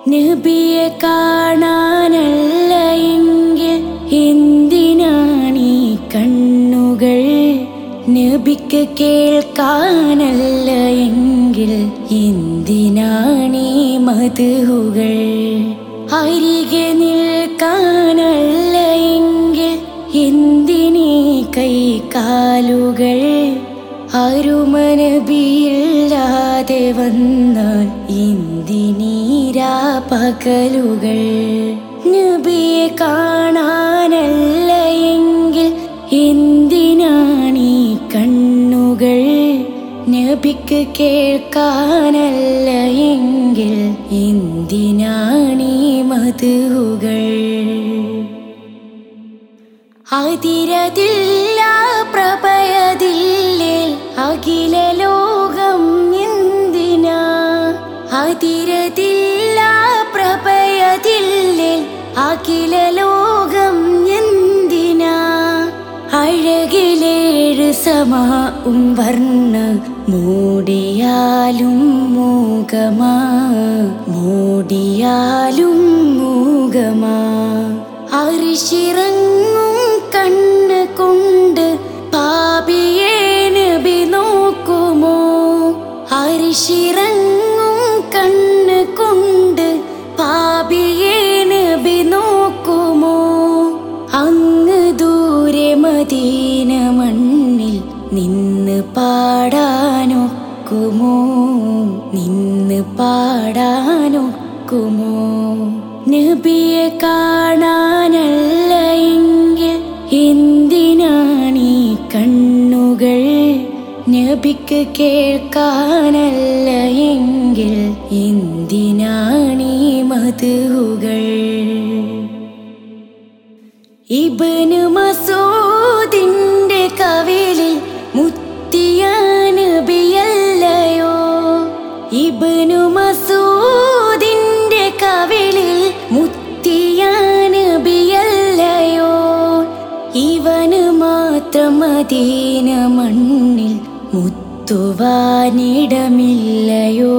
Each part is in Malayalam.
നബിയെ കാണാനല്ല എങ്കിൽ എന്തിനാണീ കണ്ണുകൾ നബിക്ക് കേൾക്കാനല്ല എങ്കിൽ എന്തിനാണീ മധുകൾ അരികെ നിൽക്കാനല്ല എങ്കിൽ എന്തിനീ കൈകാലുകൾ അരുമനബിയില്ലാതെ വന്നാൽ എന്തിനീരാ പകലുകൾ നബിയെ കാണാനല്ല എങ്കിൽ എന്തിനാണീ കണ്ണുകൾ നബിക്ക് കേൾക്കാനല്ല എങ്കിൽ എന്തിനാണീ മധുകൾ അതിരതില്ല പ്രഭയതില്ലേൽ അഖില ലോകം എന്തിനാ അതിരതില്ല പ്രഭയതില്ലേൽ അഖില ലോകം എന്തിനാ അഴകിലേഴ് സമാവും വർണ്ണ മൂടിയാലും മൂകമാ മൂടിയാലും മൂകമാ അരിശിറങ്ങും കണ്ണ് കൊണ്ട് പാപിയെ നബി നോക്കുമോ അരിശിറങ്ങും കണ്ണ് കൊണ്ട് പാപിയെ നബി നോക്കുമോ അങ്ങ് ദൂരെ മദീന മണ്ണിൽ നിന്ന് പാടാനൊക്കുമോ നിന്ന് പാടാനൊക്കുമോ നബിയെ കാണാനല്ല എങ്കിൽ എന്തിനാണീ കണ്ണുകൾ നബിക്ക് കേൾക്കാനല്ല എങ്കിൽ എന്തിനാണീ മധുകൾ ഇബന് മസൂദിന്റെ കവിളിൽ മുത്തിയ നബിയല്ലയോ ഇബനു മസൂദിന്റെ കവിളിൽ മുത്തിയ നബിയല്ലയോ ഇവന് മാത്രം മദീന മണ്ണിൽ മുത്തുവാനിടമില്ലയോ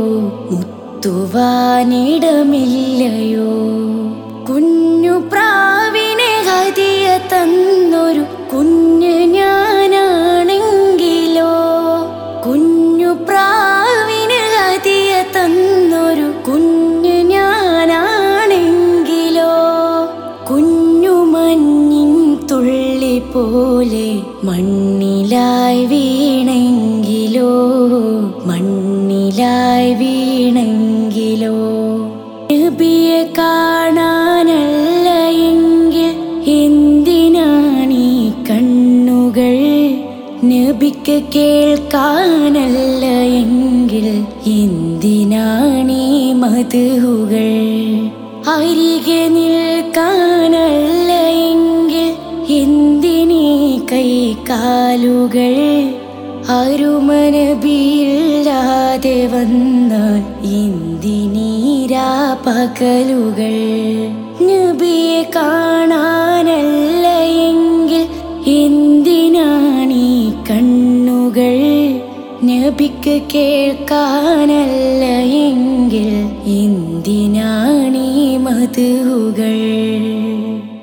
മുത്തുവാനിടമില്ലയോ കുഞ്ഞു പ്രാവിനെ ഹതിയ തന്നൊരു കുഞ്ഞ് ഞാനാണെങ്കിലോ കുഞ്ഞു പ്രാവിന് ഹതിയ തന്നൊരു കുഞ്ഞ് ഞാനാണെങ്കിലോ കുഞ്ഞു മഞ്ഞിൻ തുള്ളി പോലെ മണ്ണിലായി വീണെങ്കിലോ മണ്ണിലായി വീണെങ്കിലോ നബിയെ കാണാനല്ല എങ്കിൽ എന്തിനാണീ കണ്ണുകൾ നബിക്ക് കേൾക്കാനല്ല എങ്കിൽ എന്തിനാണീ മധുകൾ അരികെ നിൽക്കാനല്ല എങ്കിൽ എന്തിനീ കൈകാലുകൾ അരുമനബിയില്ലാതെ വന്നാൽ എന്തിനീരാ പകലുകൾ നബിയെ കാണാനല്ല എങ്കിൽ എന്തിനാണീ കണ്ണുകൾ നബിക്ക് കേൾക്കാനല്ല എങ്കിൽ എന്തിനാണീ മധുകൾ